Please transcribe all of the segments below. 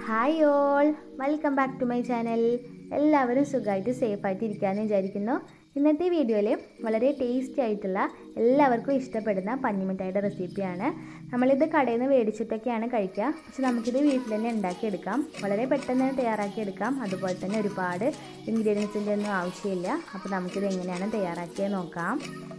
hi all welcome back to my channel എല്ലാവരും സുഖമായിട്ട് സേഫായിട്ട് ഇരിക്കാമെന്ന് വിചാരിക്കുന്നു ഇന്നത്തെ വീഡിയോയിൽ വളരെ ടേസ്റ്റി ആയിട്ടുള്ള എല്ലാവർക്കും ഇഷ്ടപ്പെടുന്ന പഞ്ഞിമിഠായിയുടെ റെസിപ്പിയാണ് നമ്മളിത് കടയിൽ നിന്ന് മേടിച്ചിട്ടൊക്കെയാണ് കഴിക്കുക പക്ഷെ നമുക്കിത് വീട്ടിൽ തന്നെ ഉണ്ടാക്കിയെടുക്കാം വളരെ പെട്ടെന്ന് തന്നെ തയ്യാറാക്കിയെടുക്കാം അതുപോലെ തന്നെ ഒരുപാട് ഇൻഗ്രീഡിയൻസിൻ്റെ ഒന്നും ആവശ്യമില്ല അപ്പോൾ നമുക്കിത് എങ്ങനെയാണ് തയ്യാറാക്കിയത് നോക്കാം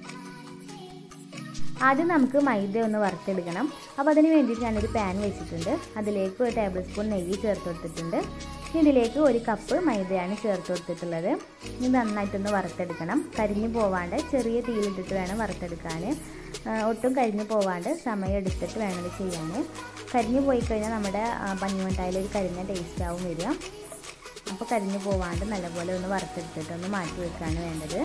ആദ്യം നമുക്ക് മൈദ ഒന്ന് വറുത്തെടുക്കണം അപ്പോൾ അതിന് വേണ്ടിയിട്ട് ഞാനൊരു പാൻ വെച്ചിട്ടുണ്ട് അതിലേക്ക് ഒരു ടേബിൾ സ്പൂൺ നെയ്യ് ചേർത്ത് കൊടുത്തിട്ടുണ്ട് ഇതിലേക്ക് ഒരു കപ്പ് മൈദയാണ് ചേർത്ത് കൊടുത്തിട്ടുള്ളത് ഇത് നന്നായിട്ടൊന്ന് വറുത്തെടുക്കണം കരിഞ്ഞു പോവാണ്ട് ചെറിയ തീയിലിട്ടിട്ട് വേണം വറുത്തെടുക്കാൻ ഒട്ടും കരിഞ്ഞു പോവാണ്ട് സമയം എടുത്തിട്ട് വേണം ഇത് ചെയ്യാൻ കരിഞ്ഞു പോയി കഴിഞ്ഞാൽ നമ്മുടെ പഞ്ഞിമട്ടായിൽ ഒരു കരിഞ്ഞ ടേസ്റ്റ് ആവും വരിക അപ്പോൾ കരിഞ്ഞു പോവാണ്ട് നല്ലപോലെ ഒന്ന് വറുത്തെടുത്തിട്ട് ഒന്ന് മാറ്റി വെക്കുകയാണ് വേണ്ടത്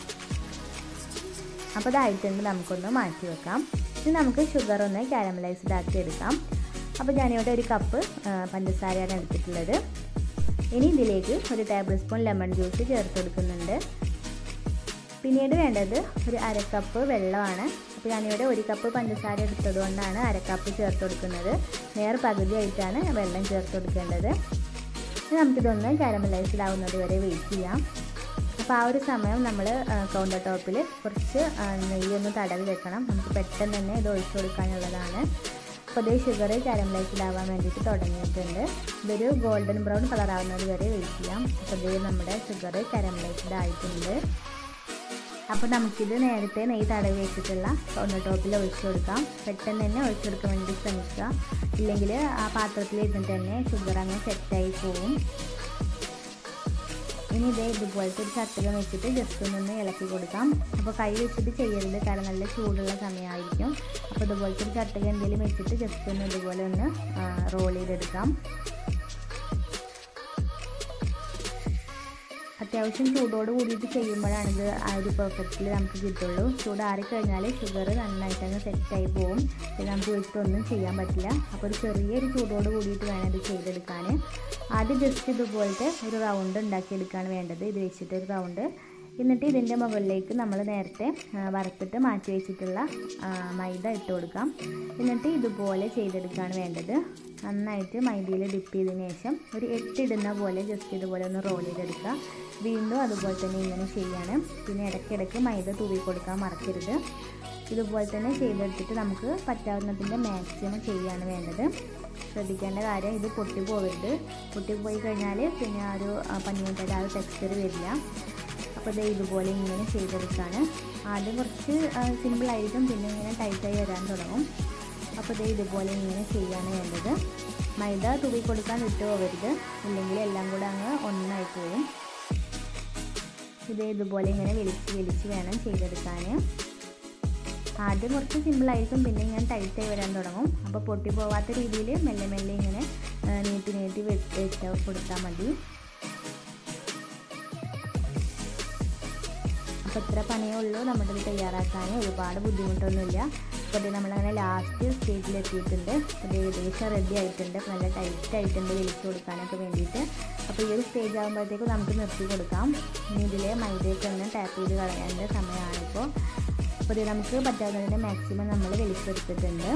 അപ്പോൾ ഇതായിട്ടുണ്ട് നമുക്കൊന്ന് മാറ്റി വെക്കാം ഇനി നമുക്ക് ഷുഗർ ഒന്ന് കാരമലൈസ്ഡ് ആക്കി എടുക്കാം അപ്പോൾ ഞാനിവിടെ ഒരു കപ്പ് പഞ്ചസാരയാണ് എടുത്തിട്ടുള്ളത് ഇനി ഇതിലേക്ക് ഒരു ടേബിൾ സ്പൂൺ ലെമൺ ജ്യൂസ് ചേർത്ത് കൊടുക്കുന്നുണ്ട് പിന്നീട് വേണ്ടത് ഒരു അര കപ്പ് വെള്ളമാണ് അപ്പോൾ ഞാനിവിടെ ഒരു കപ്പ് പഞ്ചസാര എടുത്തത് കൊണ്ടാണ് അര കപ്പ് ചേർത്ത് കൊടുക്കുന്നത് നേർ പകുതിയായിട്ടാണ് വെള്ളം ചേർത്ത് കൊടുക്കേണ്ടത് ഇനി നമുക്കിതൊന്ന് കാരമലൈസ്ഡ് ആവുന്നത് വരെ വെയിറ്റ് ചെയ്യാം അപ്പോൾ ആ ഒരു സമയം നമ്മൾ കൗണ്ടർ ടോപ്പിൽ കുറച്ച് നെയ്യൊന്ന് തടവി വെക്കണം നമുക്ക് പെട്ടെന്ന് തന്നെ ഇത് ഒഴിച്ചു കൊടുക്കാനുള്ളതാണ് അപ്പോൾ ഇത് ഷുഗർ കാരമലൈസ്ഡ് ആവാൻ വേണ്ടിയിട്ട് തുടങ്ങിയിട്ടുണ്ട് ഇതൊരു ഗോൾഡൻ ബ്രൗൺ കളർ ആവുന്നത് വരെ വെയിറ്റ് ചെയ്യാം അപ്പോൾ ഇത് നമ്മുടെ ഷുഗർ കാരമലൈസ്ഡ് ആയിട്ടുണ്ട് അപ്പോൾ നമുക്കിത് നേരത്തെ നെയ്യ് തടവി വെച്ചിട്ടുള്ള കൗണ്ടർ ടോപ്പിൽ ഒഴിച്ചു കൊടുക്കാം പെട്ടെന്ന് തന്നെ ഒഴിച്ചു കൊടുക്കാൻ വേണ്ടി ശ്രമിക്കുക ഇല്ലെങ്കിൽ ആ പാത്രത്തിൽ ഇരുന്നിട്ട് തന്നെ ഷുഗർ അങ്ങ് സെറ്റായി പോവും ഇനി ഇതേ ഇതുപോലത്തെ ഒരു ചട്ടകം വെച്ചിട്ട് ജസ്റ്റ് ഒന്നൊന്ന് ഇളക്കി കൊടുക്കാം അപ്പോൾ കൈ വെച്ചിട്ട് ചെയ്യരുത് കാരണം നല്ല ചൂടുള്ള സമയമായിരിക്കും അപ്പോൾ ഇതുപോലത്തെ ഒരു ചട്ടകം എന്തെങ്കിലും വെച്ചിട്ട് ജസ്റ്റ് ഒന്ന് ഇതുപോലെ ഒന്ന് റോൾ ചെയ്തെടുക്കാം അത്യാവശ്യം ചൂടോട് കൂടിയിട്ട് ചെയ്യുമ്പോഴാണ് ഇത് ആ ഒരു പെർഫെക്റ്റിൽ നമുക്ക് കിട്ടുള്ളൂ ചൂട് ആറിക്കഴിഞ്ഞാൽ ഷുഗർ നന്നായിട്ട് അങ്ങ് സെറ്റായി പോകും പിന്നെ നമുക്ക് വെച്ചിട്ടൊന്നും ചെയ്യാൻ പറ്റില്ല അപ്പോൾ ഒരു ചെറിയൊരു ചൂടോട് കൂടിയിട്ട് വേണം ഇത് ചെയ്തെടുക്കാൻ ആദ്യം ജസ്റ്റ് ഇതുപോലത്തെ ഒരു റൗണ്ട് ഉണ്ടാക്കിയെടുക്കുകയാണ് വേണ്ടത് ഇത് വെച്ചിട്ട് ഒരു റൗണ്ട് എന്നിട്ട് ഇതിൻ്റെ മുകളിലേക്ക് നമ്മൾ നേരത്തെ വറുത്തിട്ട് മാറ്റി വെച്ചിട്ടുള്ള മൈദ ഇട്ട് കൊടുക്കാം എന്നിട്ട് ഇതുപോലെ ചെയ്തെടുക്കുകയാണ് വേണ്ടത് നന്നായിട്ട് മൈദയിൽ ഡിപ്പ് ചെയ്തതിന് ശേഷം ഒരു എട്ടിടുന്ന പോലെ ജസ്റ്റ് ഇതുപോലെ ഒന്ന് റോൾ ചെയ്തെടുക്കുക വീണ്ടും അതുപോലെ തന്നെ ഇങ്ങനെ ചെയ്യാണ് പിന്നെ ഇടയ്ക്കിടയ്ക്ക് മൈദ തൂവി കൊടുക്കാൻ മറക്കരുത് ഇതുപോലെ തന്നെ ചെയ്തെടുത്തിട്ട് നമുക്ക് പറ്റാവുന്നതിൻ്റെ മാക്സിമം ചെയ്യുകയാണ് വേണ്ടത് ശ്രദ്ധിക്കേണ്ട കാര്യം ഇത് പൊട്ടിപ്പോകരുത് പൊട്ടിപ്പോയി കഴിഞ്ഞാൽ പിന്നെ ആ ഒരു പഞ്ഞിമുട്ടയുടെ ആ ഒരു ടെക്സ്ചർ വരില്ല അപ്പോൾ ഇത് ഇതുപോലെ ഇങ്ങനെ ചെയ്തെടുക്കുകയാണ് ആദ്യം കുറച്ച് സിമ്പിളായിരിക്കും പിന്നെ ഇങ്ങനെ ടൈറ്റായി വരാൻ തുടങ്ങും അപ്പോൾ ഇത് ഇതുപോലെ ഇങ്ങനെ ചെയ്യാണ് വേണ്ടത് മൈദ തൂവി കൊടുക്കാൻ വിട്ടു പോകരുത് ഇല്ലെങ്കിൽ എല്ലാം കൂടെ അങ്ങ് ഒന്നായി പോകും ഇത് ഇതുപോലെ ഇങ്ങനെ വലിച്ച് വലിച്ച് വേണം ചെയ്തെടുക്കാൻ ആദ്യം കുറച്ച് സിമ്പിളായിരിക്കും പിന്നെ ഇങ്ങനെ ടൈറ്റായി വരാൻ തുടങ്ങും അപ്പോൾ പൊട്ടി പോവാത്ത രീതിയിൽ മെല്ലെ മെല്ലെ ഇങ്ങനെ നീട്ടി നീട്ടി വെച്ച് കൊടുത്താൽ മതി അപ്പോൾ ഇത്ര പണിയേ ഉള്ളൂ നമ്മുടെ ഇത് തയ്യാറാക്കാൻ ഒരുപാട് ബുദ്ധിമുട്ടൊന്നുമില്ല അപ്പോൾ ഇത് നമ്മളങ്ങനെ ലാസ്റ്റ് സ്റ്റേജിൽ എത്തിയിട്ടുണ്ട് അത് ഏകദേശം റെഡി ആയിട്ടുണ്ട് നല്ല ടൈറ്റ് ആയിട്ടുണ്ട് വലിച്ചു കൊടുക്കാനൊക്കെ വേണ്ടിയിട്ട് അപ്പോൾ ഈ ഒരു സ്റ്റേജ് ആകുമ്പോഴത്തേക്കും നമുക്ക് നിർത്തി കൊടുക്കാം ഇനി ഇതിലെ മൈദയൊക്കെ ഒന്ന് ടാപ്പ് ചെയ്ത് കളയേണ്ട സമയമാണിപ്പോൾ അപ്പോൾ ഇത് നമുക്ക് പറ്റാവുന്നതിൻ്റെ മാക്സിമം നമ്മൾ വലിച്ചെടുത്തിട്ടുണ്ട്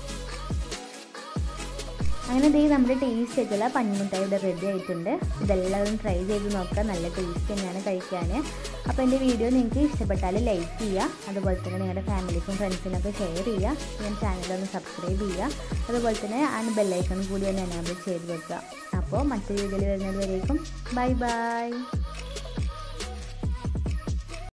അങ്ങനെ ദേ നമ്മുടെ ടേസ്റ്റ് ആയിട്ടുള്ള പഞ്ഞിമുട്ടായി ഇവിടെ റെഡി ആയിട്ടുണ്ട് ഇതെല്ലാവരും ട്രൈ ചെയ്ത് നോക്കുക നല്ല ടേസ്റ്റ് തന്നെയാണ് കഴിക്കാൻ അപ്പോൾ എൻ്റെ വീഡിയോ നിങ്ങൾക്ക് ഇഷ്ടപ്പെട്ടാൽ ലൈക്ക് ചെയ്യുക അതുപോലെ തന്നെ നിങ്ങളുടെ ഫാമിലിക്കും ഫ്രണ്ട്സിനൊക്കെ ഷെയർ ചെയ്യുക ഞാൻ ചാനലൊന്ന് സബ്സ്ക്രൈബ് ചെയ്യുക അതുപോലെ തന്നെ ആ ബെല്ലൈക്കൺ കൂടി ഒന്ന് എനാബിൾ ചെയ്ത് വെക്കുക അപ്പോൾ മറ്റൊരു വീഡിയോയിൽ വരുന്നത് വരേക്കും ബൈ ബൈ